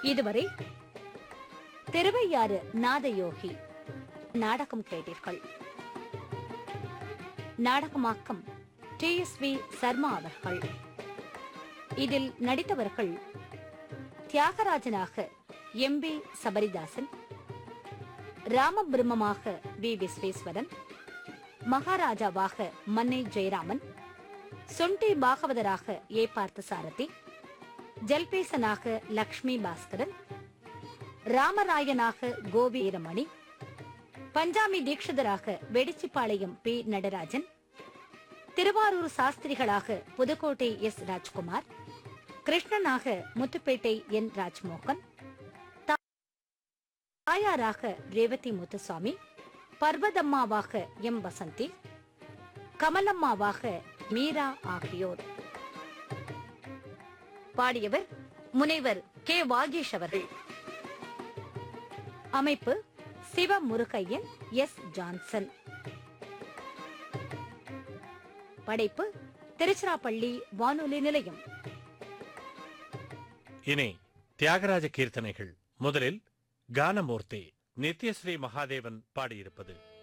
இதுவரை திருவையாறு நாதயோகி நாடகம் கேட்டீர்கள் நாடகமாக்கம் டி எஸ் வி சர்மா அவர்கள் இதில் நடித்தவர்கள் தியாகராஜனாக எம் பி சபரிதாசன் ராமபிரம்மமாக வி விஸ்வேஸ்வரன் மகாராஜாவாக மன்னை ஜெயராமன் சொண்டி பாகவதராக ஏ பார்த்தசாரதி ஜல்பேசனாக லக்ஷ்மி பாஸ்கரன் ராமராயனாக கோவி வீரமணி பஞ்சாமி தீட்சிதராக வெடிச்சிப்பாளையம் பி நடராஜன் திருவாரூர் சாஸ்திரிகளாக புதுக்கோட்டை எஸ் ராஜ்குமார் கிருஷ்ணனாக முத்துப்பேட்டை என் ராஜ்மோகன் தா- தாயாராக ரேவதி முத்துசாமி பர்வதம்மாவாக எம் வசந்தி கமலம்மாவாக மீரா ஆகியோர் பாடியவர் முனைவர் கே வாகேஷ் அவர்கள் அமைப்பு சிவ முருகையன் எஸ் ஜான்சன் படைப்பு திருச்சிராப்பள்ளி வானொலி நிலையம் இனி தியாகராஜ கீர்த்தனைகள் முதலில் கானமூர்த்தி நித்யஸ்ரீ மகாதேவன் பாடியிருப்பது